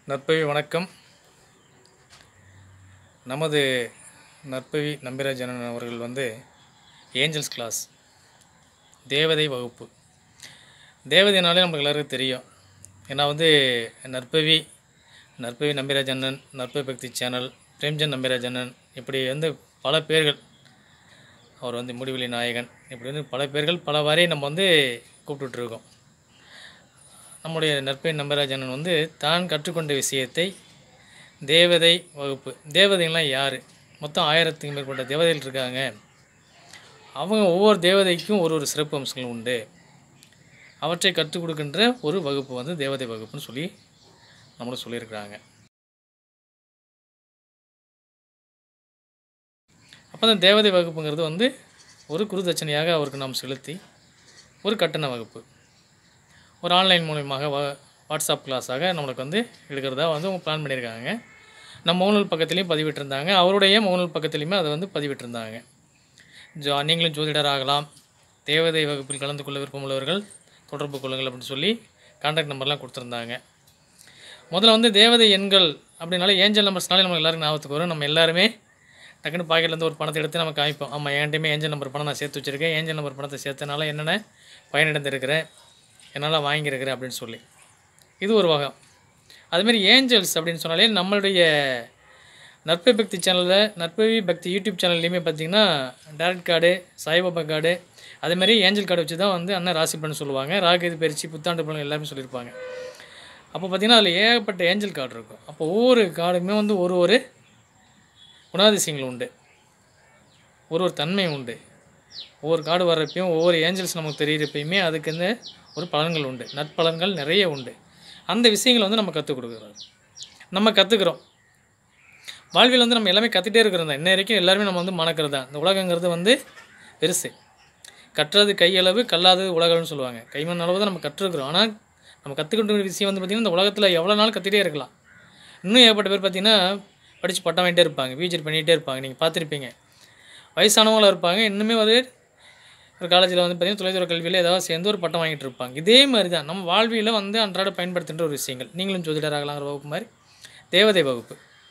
நற்பவி வணக்கம் நமது நற்பவி நம்பிராஜனன் அவர்கள் வந்து ஏஞ்சல்ஸ் கிளாஸ் தேவதை வகுப்பு தேவதைனாலே நமக்கு எல்லாருக்கும் தெரியும் ஏன்னா வந்து நற்பவி நற்பவி நம்பிராஜண்ணன் நற்பவி பக்தி சேனல் பிரேம்சந்த் நம்பிராஜண்ணன் இப்படி வந்து பல பேர்கள் அவர் வந்து முடிவெளி நாயகன் இப்படி வந்து பல பேர்கள் பல வாரி நம்ம வந்து கூப்பிட்டுட்ருக்கோம் நம்முடைய நற்பெண் நம்பராஜனன் வந்து தான் கற்றுக்கொண்ட விஷயத்தை தேவதை வகுப்பு தேவதைகள்லாம் யார் மொத்தம் ஆயிரத்துக்கு மேற்பட்ட தேவதைகள் இருக்காங்க அவங்க ஒவ்வொரு தேவதைக்கும் ஒரு ஒரு சிறப்பு அம்சங்கள் உண்டு அவற்றை கற்றுக் கொடுக்கின்ற ஒரு வகுப்பு வந்து தேவதை வகுப்புன்னு சொல்லி நம்மளும் சொல்லியிருக்கிறாங்க அப்போ அந்த தேவதை வகுப்புங்கிறது வந்து ஒரு குருதட்சணையாக அவருக்கு நாம் செலுத்தி ஒரு கட்டண வகுப்பு ஒரு ஆன்லைன் மூலியமாக வா வாட்ஸ்அப் கிளாஸாக நம்மளுக்கு வந்து எடுக்கிறதா வந்து அவங்க பிளான் பண்ணியிருக்காங்க நம்ம முகநூல் பக்கத்துலேயும் பதிவிட்டிருந்தாங்க அவருடைய முகநூல் பக்கத்துலேயுமே அதை வந்து பதிவிட்டிருந்தாங்க ஜோ நீங்களும் ஜோதிடர் ஆகலாம் தேவதை வகுப்பில் கலந்து கொள்ள விருப்பமுள்ளவர்கள் தொடர்பு கொள்ளுங்கள் அப்படின்னு சொல்லி கான்டாக்ட் நம்பர்லாம் கொடுத்துருந்தாங்க முதல்ல வந்து தேவதை எண்கள் அப்படின்னாலே ஏஞ்சல் நம்பர்ஸ்னாலே நம்ம எல்லாருக்கும் ஞாபகத்துக்கு வரும் நம்ம எல்லாருமே டக்குன்னு பாக்கெட்லேருந்து ஒரு பணத்தை எடுத்து நம்ம காமிப்போம் ஆமாம் என்கிட்டயுமே ஏஞ்சல் நம்பர் பணம் நான் சேர்த்து வச்சுருக்கேன் ஏஞ்சல் நம்பர் பணத்தை சேர்த்தனால என்னென்ன பயனடைந்திருக்கிறேன் என்னால் வாங்கியிருக்கிறேன் அப்படின்னு சொல்லி இது ஒரு வகை அதுமாரி ஏஞ்சல்ஸ் அப்படின்னு சொன்னாலே நம்மளுடைய நற்பை பக்தி சேனலில் நற்பவி பக்தி யூடியூப் சேனல்லையுமே பார்த்தீங்கன்னா டேரக்ட் கார்டு சாய்பாபா கார்டு அதேமாதிரி ஏஞ்சல் கார்டு வச்சு தான் வந்து அண்ணன் ராசி பலன் சொல்லுவாங்க ராகு பயிற்சி புத்தாண்டு பலன் எல்லாமே சொல்லியிருப்பாங்க அப்போ பார்த்தீங்கன்னா அதில் ஏகப்பட்ட ஏஞ்சல் கார்டு இருக்கும் அப்போ ஒவ்வொரு கார்டுமே வந்து ஒரு ஒரு குணாதிசயங்கள் உண்டு ஒரு ஒரு தன்மை உண்டு ஒவ்வொரு கார்டு வர்றப்பையும் ஒவ்வொரு ஏஞ்சல்ஸ் நமக்கு தெரியிறப்பயுமே அதுக்கு வந்து ஒரு பலன்கள் உண்டு நற்பலன்கள் நிறைய உண்டு அந்த விஷயங்களை வந்து நம்ம கற்றுக் கொடுக்குறோம் நம்ம கற்றுக்குறோம் வாழ்வில் வந்து நம்ம எல்லாமே கற்றுட்டே இருக்கிறோம் தான் இன்ன வரைக்கும் எல்லாருமே நம்ம வந்து மணக்கிறது தான் இந்த உலகங்கிறது வந்து பெருசு கற்றது கையளவு கல்லாதது உலகம்னு சொல்லுவாங்க கைமண் அளவு தான் நம்ம கற்றுருக்குறோம் ஆனால் நம்ம கற்றுக்கிட்ட விஷயம் வந்து பார்த்திங்கன்னா இந்த உலகத்தில் எவ்வளோ நாள் கற்றுட்டே இருக்கலாம் இன்னும் ஏகப்பட்ட பேர் பார்த்திங்கன்னா படித்து பட்டம் வாங்கிட்டே இருப்பாங்க பிஜெட் பண்ணிகிட்டே இருப்பாங்க நீங்கள் பார்த்துருப்பீங்க வயசானவங்களும் இருப்பாங்க இன்னுமே வந்து ஒரு காலேஜில் வந்து பார்த்திங்கன்னா தொலைதூர கல்வியில் ஏதாவது சேர்ந்து ஒரு பட்டம் வாங்கிட்டு இருப்பாங்க இதே மாதிரி தான் நம்ம வாழ்வியில் வந்து அன்றாட பயன்படுத்துகின்ற ஒரு விஷயங்கள் நீங்களும் ஜோதிடராகலாங்கிற வகுப்பு மாதிரி தேவதை வகுப்பு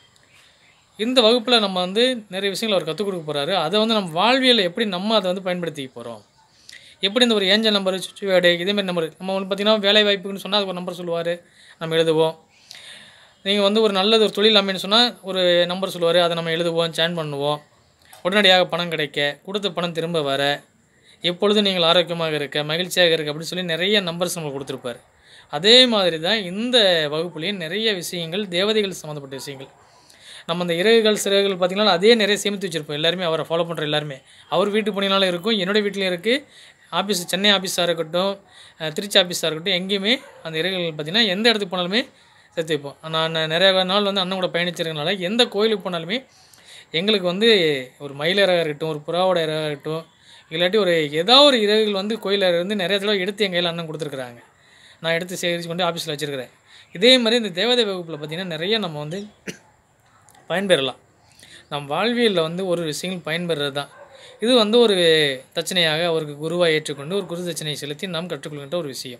இந்த வகுப்பில் நம்ம வந்து நிறைய விஷயங்கள் அவர் கற்றுக் கொடுக்க போகிறாரு அதை வந்து நம்ம வாழ்வியலில் எப்படி நம்ம அதை வந்து பயன்படுத்திக்க போகிறோம் எப்படி இந்த ஒரு ஏஞ்சல் நம்பர் சுச்சுவேடு இதேமாதிரி நம்பர் நம்ம வந்து பார்த்திங்கன்னா வேலை வாய்ப்புன்னு சொன்னால் அதுக்கு ஒரு நம்பர் சொல்லுவார் நம்ம எழுதுவோம் நீங்கள் வந்து ஒரு நல்லது ஒரு தொழில் அமைன்னு சொன்னால் ஒரு நம்பர் சொல்லுவார் அதை நம்ம எழுதுவோம் சேன் பண்ணுவோம் உடனடியாக பணம் கிடைக்க கொடுத்த பணம் திரும்ப வர எப்பொழுது நீங்கள் ஆரோக்கியமாக இருக்க மகிழ்ச்சியாக இருக்க அப்படின்னு சொல்லி நிறைய நம்பர்ஸ் நம்மளுக்கு கொடுத்துருப்பார் அதே மாதிரி தான் இந்த வகுப்புலேயும் நிறைய விஷயங்கள் தேவதைகள் சம்மந்தப்பட்ட விஷயங்கள் நம்ம அந்த இறகுகள் சிறகுகள் பார்த்திங்கன்னா அதே நிறைய சேமித்து வச்சுருப்போம் எல்லாருமே அவரை ஃபாலோ பண்ணுற எல்லாருமே அவர் வீட்டு போனாலும் இருக்கும் என்னோடய வீட்லேயும் இருக்குது ஆஃபீஸ் சென்னை ஆஃபீஸாக இருக்கட்டும் அஹ் திருச்சி ஆஃபீஸாக இருக்கட்டும் எங்கேயுமே அந்த இறகுகள் பார்த்திங்கன்னா எந்த இடத்துக்கு போனாலுமே சேர்த்து வைப்போம் நான் நிறைய நாள் வந்து அண்ணன் கூட பயணிச்சிருக்கனால எந்த கோயிலுக்கு போனாலுமே எங்களுக்கு வந்து ஒரு மயில் இறகாக இருக்கட்டும் ஒரு புறாவோட இறகாக இருக்கட்டும் இல்லாட்டி ஒரு ஏதாவது ஒரு இறகுகள் வந்து கோயிலில் இருந்து நிறைய தடவை எடுத்து எங்கள் கையில் அண்ணன் கொடுத்துருக்குறாங்க நான் எடுத்து சேகரித்து கொண்டு ஆஃபீஸில் வச்சுருக்கிறேன் இதே மாதிரி இந்த தேவதை வகுப்பில் பார்த்திங்கன்னா நிறைய நம்ம வந்து பயன்பெறலாம் நம் வாழ்வியலில் வந்து ஒரு விஷயங்கள் பயன்பெறுறது தான் இது வந்து ஒரு தட்சணையாக அவருக்கு குருவாக ஏற்றுக்கொண்டு ஒரு குரு தட்சணையை செலுத்தி நாம் கற்றுக்கொள்கின்ற ஒரு விஷயம்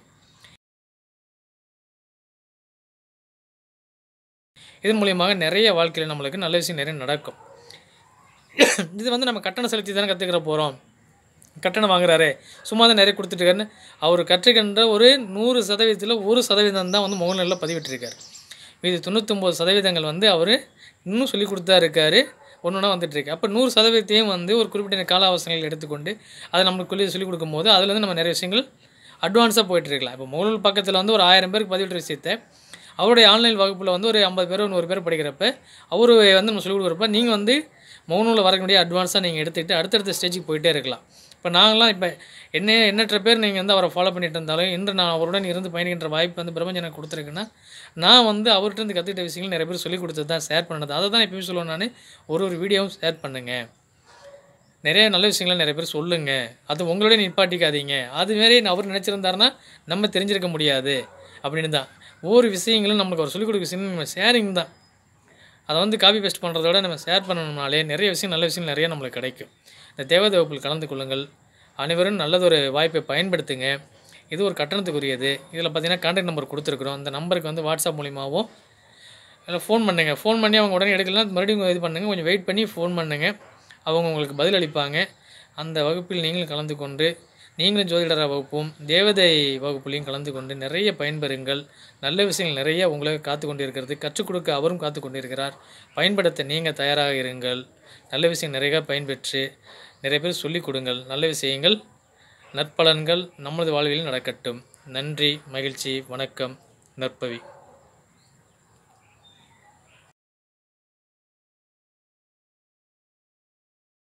இதன் மூலியமாக நிறைய வாழ்க்கையில் நம்மளுக்கு நல்ல விஷயம் நிறைய நடக்கும் இது வந்து நம்ம கட்டணம் செலுத்தி தானே கற்றுக்கிற போகிறோம் கட்டணம் வாங்குறாரு சும்மா தான் நிறைய கொடுத்துட்ருக்காருன்னு அவர் கற்றுக்கின்ற ஒரு நூறு சதவீதத்தில் ஒரு சதவீதம் தான் வந்து முகநூலில் பதிவிட்டிருக்காரு மீது தொண்ணூத்தொம்பது சதவீதங்கள் வந்து அவர் இன்னும் சொல்லி கொடுத்தா இருக்காரு ஒன்று ஒன்றா வந்துட்டுருக்கு அப்போ நூறு சதவீதத்தையும் வந்து ஒரு குறிப்பிட்ட கால அவசரங்கள் எடுத்துக்கொண்டு அதை நம்மளுக்குள்ளே சொல்லிக் கொடுக்கும்போது அதுலேருந்து நம்ம நிறைய விஷயங்கள் அட்வான்ஸாக போயிட்டுருக்கலாம் இப்போ முகநூல் பக்கத்தில் வந்து ஒரு ஆயிரம் பேருக்கு பதிவிட்ட விஷயத்தை அவருடைய ஆன்லைன் வகுப்பில் வந்து ஒரு ஐம்பது பேர் நூறு பேர் படிக்கிறப்ப அவர் வந்து நம்ம சொல்லிக் கொடுக்குறப்ப நீங்கள் வந்து மௌனூரில் வரக்கூடிய அட்வான்ஸாக நீங்கள் எடுத்துக்கிட்டு அடுத்தடுத்த ஸ்டேஜுக்கு போயிட்டே இருக்கலாம் இப்போ நாங்களாம் இப்போ என்ன எண்ணற்ற பேர் நீங்கள் வந்து அவரை ஃபாலோ பண்ணிட்டு இருந்தாலும் இன்று நான் அவருடன் இருந்து பயணிக்கின்ற வாய்ப்பு வந்து பிரபஞ்சம் எனக்கு கொடுத்துருக்குன்னா நான் வந்து அவர்கிட்ட இருந்து கற்றுக்கிட்ட விஷயங்கள் நிறைய பேர் சொல்லிக் கொடுத்தது தான் ஷேர் பண்ணது அதை தான் எப்பயும் சொல்லுவேன் நான் ஒரு ஒரு வீடியோவும் ஷேர் பண்ணுங்கள் நிறைய நல்ல விஷயங்களை நிறைய பேர் சொல்லுங்கள் அது உங்களோட நிப்பாட்டிக்காதீங்க அதுமாரி அவர் நினச்சிருந்தாருன்னா நம்ம தெரிஞ்சிருக்க முடியாது அப்படின்னு தான் ஒவ்வொரு விஷயங்களும் நம்மளுக்கு அவர் சொல்லிக் கொடுக்க விஷயம் நம்ம ஷேரிங் தான் அதை வந்து காப்பி பேஸ்ட் பண்ணுறத விட நம்ம ஷேர் பண்ணணும்னாலே நிறைய விஷயம் நல்ல விஷயம் நிறைய நம்மளுக்கு கிடைக்கும் இந்த தேவதை வகுப்பில் கலந்து கொள்ளுங்கள் அனைவரும் நல்லதொரு வாய்ப்பை பயன்படுத்துங்க இது ஒரு கட்டணத்துக்குரியது இதில் பார்த்தீங்கன்னா கான்டாக்ட் நம்பர் கொடுத்துருக்குறோம் அந்த நம்பருக்கு வந்து வாட்ஸ்அப் மூலிமாவும் இல்லை ஃபோன் பண்ணுங்கள் ஃபோன் பண்ணி அவங்க உடனே எடுக்கலாம் மறுபடியும் இது பண்ணுங்கள் கொஞ்சம் வெயிட் பண்ணி ஃபோன் பண்ணுங்கள் அவங்க உங்களுக்கு பதில் அளிப்பாங்க அந்த வகுப்பில் நீங்களும் கலந்து கொண்டு நீங்களும் ஜோதிடர வகுப்பும் தேவதை வகுப்புலையும் கலந்து கொண்டு நிறைய பயன்பெறுங்கள் நல்ல விஷயங்கள் நிறைய உங்களுக்கு காத்து கொண்டு இருக்கிறது கற்றுக் கொடுக்க அவரும் காத்து கொண்டிருக்கிறார் பயன்படுத்த நீங்கள் தயாராக இருங்கள் நல்ல விஷயம் நிறைய பயன்பெற்று நிறைய பேர் சொல்லிக் கொடுங்கள் நல்ல விஷயங்கள் நற்பலன்கள் நமது வாழ்வில் நடக்கட்டும் நன்றி மகிழ்ச்சி வணக்கம் நற்பவி